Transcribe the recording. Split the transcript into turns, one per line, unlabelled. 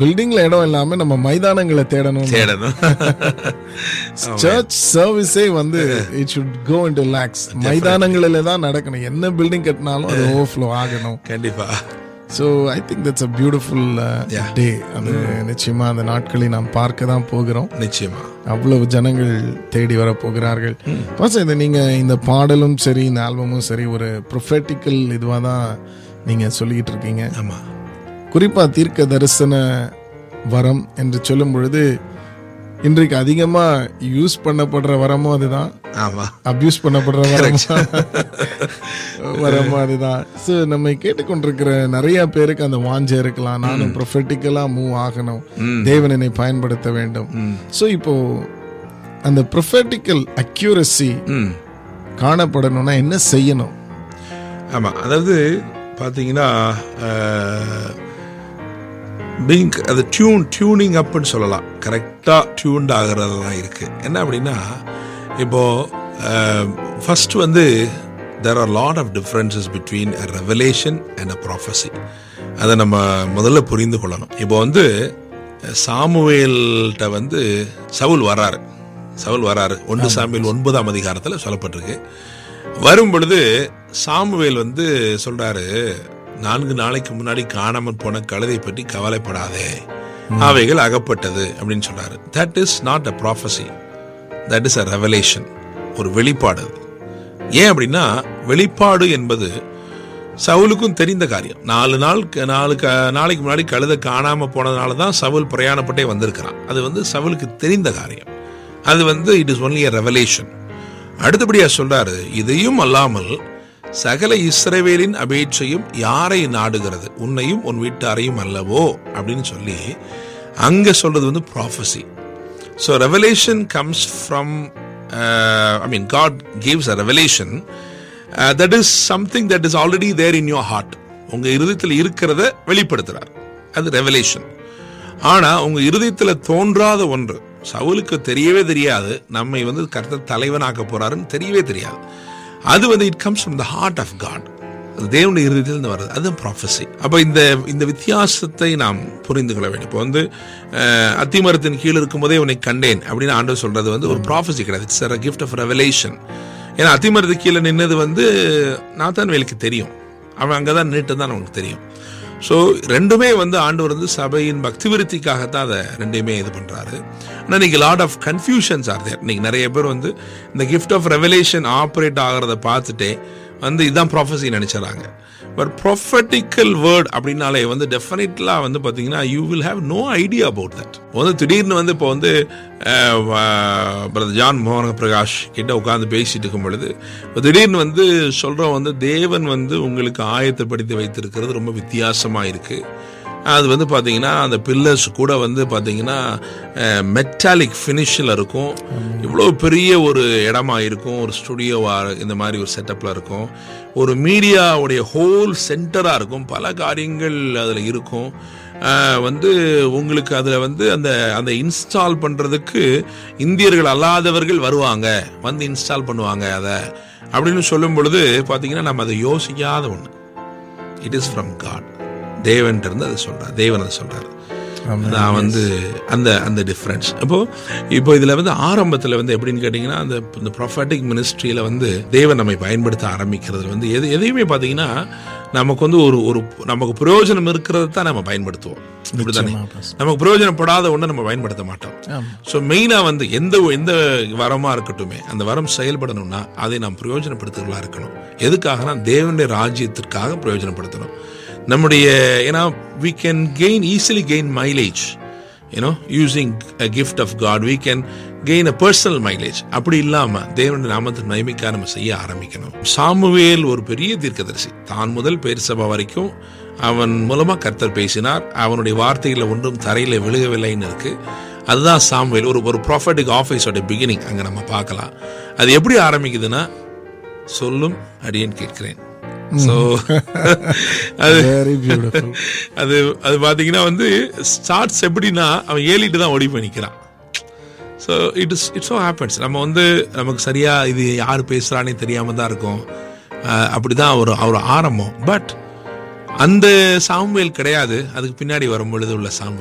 பில்டிங்ல இடம் இல்லாம நம்ம மைதானங்களை தேடணும்
தேடணும்
சர்ச் சர்வீஸே வந்து it should go into lakes மைதானங்களில தான் நடக்கணும் என்ன பில்டிங் கட்டினாலும் அது ஓவர்ஃப்ளோ ஆகணும்
கண்டிப்பா
so I think that's a beautiful
Yeah.
Day அது நிச்சயமா அந்த நாட்களை நாம் பார்க்க தான் போகிறோம்
நிச்சயமா
அவ்வளவு ஜனங்கள் தேடி வர போகிறார்கள் பாச இது நீங்க இந்த பாடலும் சரி இந்த ஆல்பமும் சரி ஒரு ப்ரொஃபெட்டிக்கல் இதுவா தான் நீங்க சொல்லிக்கிட்டு இருக்கீங்க
ஆமா
குறிப்பா தீர்க்க தரிசன வரம் என்று சொல்லும் பொழுது இன்றைக்கு அதிகமா யூஸ் பண்ணப்படுற வரமும் அதுதான்
ஆமா
அபியூஸ் பண்ணப்படுற வரமும் வரமும் அதுதான் ஸோ நம்ம கேட்டுக்கொண்டிருக்கிற நிறைய பேருக்கு அந்த வாஞ்சை இருக்கலாம் நானும் ப்ரொஃபெட்டிக்கலா மூவ் ஆகணும் தேவன் என்னை பயன்படுத்த வேண்டும் ஸோ இப்போ அந்த ப்ரொஃபெட்டிக்கல் அக்யூரசி
ம்
காணப்படணும்னா என்ன செய்யணும்
ஆமா அதாவது பாத்தீங்கன்னா பீங் அது டியூன் டியூனிங் அப்னு சொல்லலாம் கரெக்டாக டியூன்ட் ஆகிறதெல்லாம் இருக்கு என்ன அப்படின்னா இப்போ ஃபர்ஸ்ட் வந்து there are lot of differences between a revelation and a prophecy அதை நம்ம முதல்ல புரிந்து கொள்ளணும் இப்போ வந்து சாமுவேல்கிட்ட வந்து சவுல் வராரு சவுல் வராரு ஒன்று சாமியில் ஒன்பதாம் அதிகாரத்தில் சொல்லப்பட்டிருக்கு வரும் பொழுது சாமுவேல் வந்து சொல்றாரு நான்கு நாளைக்கு முன்னாடி காணாமல் போன கழுதை பற்றி கவலைப்படாதே அவைகள் அகப்பட்டது அப்படின்னு சொல்றாரு that is not a prophecy that is a revelation ஒரு வெளிப்பாடு அது ஏன் அப்படின்னா வெளிப்பாடு என்பது சவுலுக்கும் தெரிந்த காரியம் நாலு நாள் நாலு க- நாளைக்கு முன்னாடி கழுதை காணாம போனதுனால தான் சவுல் பிரயாணப்பட்டே வந்திருக்கிறான் அது வந்து சவுலுக்கு தெரிந்த காரியம் அது வந்து it is only a revelation அடுத்தபடியா சொல்றாரு இதையும் அல்லாமல் சகல இஸ்ரவேலின் அபேட்சையும் யாரை நாடுகிறது உன்னையும் உன் வீட்டாரையும் அல்லவோ அப்படின்னு சொல்லி அங்க சொல்றது வந்து prophecy So revelation comes from, uh, I mean, God gives a revelation uh, that is something that is already there in your heart. உங்க இருதயத்தில் இருக்கிறத வெளிப்படுத்துறார் அது ரெவலேஷன் ஆனா உங்க இருதயத்துல தோன்றாத ஒன்று சவுலுக்கு தெரியவே தெரியாது நம்மை வந்து கர்த்தர் தலைவனாக்க போறாருன்னு தெரியவே தெரியாது அது வந்து it comes from the heart of God அது தேவனுடைய இருதயத்திலிருந்து வருது அதுதான் ப்ராஃபஸி அப்போ இந்த இந்த வித்தியாசத்தை நாம் புரிந்து கொள்ள வேண்டும் இப்போ வந்து அஹ், அத்திமரத்தின் கீழ் இருக்கும்போதே உன்னை கண்டேன் அப்படின்னு ஆண்டவர் சொல்றது வந்து ஒரு ப்ராஃபஸி கிடையாது it's a gift of revelation ஏன்னா அத்திமரத்து கீழே நின்னது வந்து நாத்தான் வேலுக்கு தெரியும் அவன் அங்கே தான் நின்றுட்டு தான் அவனுக்கு தெரியும் ஸோ ரெண்டுமே வந்து ஆண்டவர் வந்து சபையின் பக்தி விருத்திக்காகத்தான் அதை ரெண்டையுமே இது பண்றாரு ஆனால் இன்னைக்கு lot of confusions are there இன்னைக்கு நிறைய பேர் வந்து இந்த கிஃப்ட் ஆஃப் ரெவலேஷன் ஆப்ரேட் ஆகிறத பார்த்துட்டே வந்து இதுதான் ப்ராஃபஸி நினைச்சிடறாங்க பட் ப்ரொஃபட்டிக்கல் வேர்ட் அப்படின்னாலே வந்து டெஃபினெட்லா வந்து பார்த்தீங்கன்னா you will have no idea about that வந்து திடீர்னு வந்து இப்போ வந்து பிரதர் ஜான் மோகன பிரகாஷ் கிட்ட உட்காந்து பேசிட்டு இருக்கும் பொழுது இப்ப திடீர்னு வந்து சொல்றோம் வந்து தேவன் வந்து உங்களுக்கு ஆயத்தப்படுத்தி வைத்திருக்கிறது ரொம்ப வித்தியாசமா இருக்கு அது வந்து பார்த்தீங்கன்னா அந்த பில்லர்ஸ் கூட வந்து பார்த்தீங்கன்னா மெட்டாலிக் ஃபினிஷில் இருக்கும் இவ்வளோ பெரிய ஒரு இடமா இருக்கும் ஒரு ஸ்டுடியோவா இந்த மாதிரி ஒரு செட்டப்பில் இருக்கும் ஒரு மீடியாவுடைய ஹோல் சென்டராக இருக்கும் பல காரியங்கள் அதில் இருக்கும் அஹ், வந்து உங்களுக்கு அதில் வந்து அந்த அந்த இன்ஸ்டால் பண்ணுறதுக்கு இந்தியர்கள் அல்லாதவர்கள் வருவாங்க வந்து இன்ஸ்டால் பண்ணுவாங்க அதை அப்படின்னு சொல்லும் பொழுது பார்த்தீங்கன்னா நம்ம அதை யோசிக்காத ஒன்று இட் இஸ் ஃப்ரம் காட் தேவன் இருந்து அதை சொல்றார் தேவன் அதை சொல்றாரு நான் வந்து அந்த அந்த டிஃப்ரென்ஸ் அப்போ இப்போ இதுல வந்து ஆரம்பத்துல வந்து எப்படின்னு கேட்டீங்கன்னா அந்த இந்த ப்ரொஃபட்டிக் மினிஸ்ட்ரியில வந்து தேவன் நம்மை பயன்படுத்த ஆரம்பிக்கிறது வந்து எது எதையுமே பாத்தீங்கன்னா நமக்கு வந்து ஒரு ஒரு நமக்கு பிரயோஜனம் இருக்கிறது தான் நம்ம பயன்படுத்துவோம் இப்படிதானே நமக்கு பிரயோஜனப்படாத ஒண்ணை நம்ம பயன்படுத்த மாட்டோம் ஸோ மெயினாக வந்து எந்த எந்த வரமா இருக்கட்டுமே அந்த வரம் செயல்படணும்னா அதை நாம் பிரயோஜனப்படுத்துகிறவர்களா இருக்கணும் எதுக்காகனா தேவனுடைய ராஜ்யத்திற்காக பிரயோஜனப்படுத்தணும் நம்முடைய ஏன்னா we can gain easily gain mileage you know using a gift of God we can gain a personal mileage அப்படி இல்லாம தேவனுடைய நாமத்தின் மகிமைக்காக நம்ம செய்ய ஆரம்பிக்கணும் சாமுவேல் ஒரு பெரிய தீர்க்கதரிசி தான் முதல் பேர் சபை வரைக்கும் அவன் மூலமா கர்த்தர் பேசினார் அவனுடைய வார்த்தைகளை ஒன்றும் தரையில விழுகவில்லைன்னு இருக்கு அதுதான் சாமுவேல் ஒரு ஒரு ப்ராஃபட்டிக் ஆஃபீஸோட பிகினிங் அங்க நம்ம பார்க்கலாம் அது எப்படி ஆரம்பிக்குதுன்னா சொல்லும் அடியேன் கேட்கிறேன் ஸோ அது
வெரி பியூட்டிஃபுல்
அது அது பார்த்தீங்கன்னா வந்து ஸ்டார்ட்ஸ் எப்படின்னா அவன் ஏலிட்டு தான் ஓடி போய் நிற்கிறான் so it is it's so happens நம்ம வந்து நமக்கு சரியா இது யார் பேசுறானே தெரியாம தான் இருக்கும் அஹ் அப்படிதான் ஒரு ஒரு ஆரம்பம் பட் அந்த சாமுவேல் கிடையாது அதுக்கு பின்னாடி வரும் பொழுது உள்ள சாமுவேல்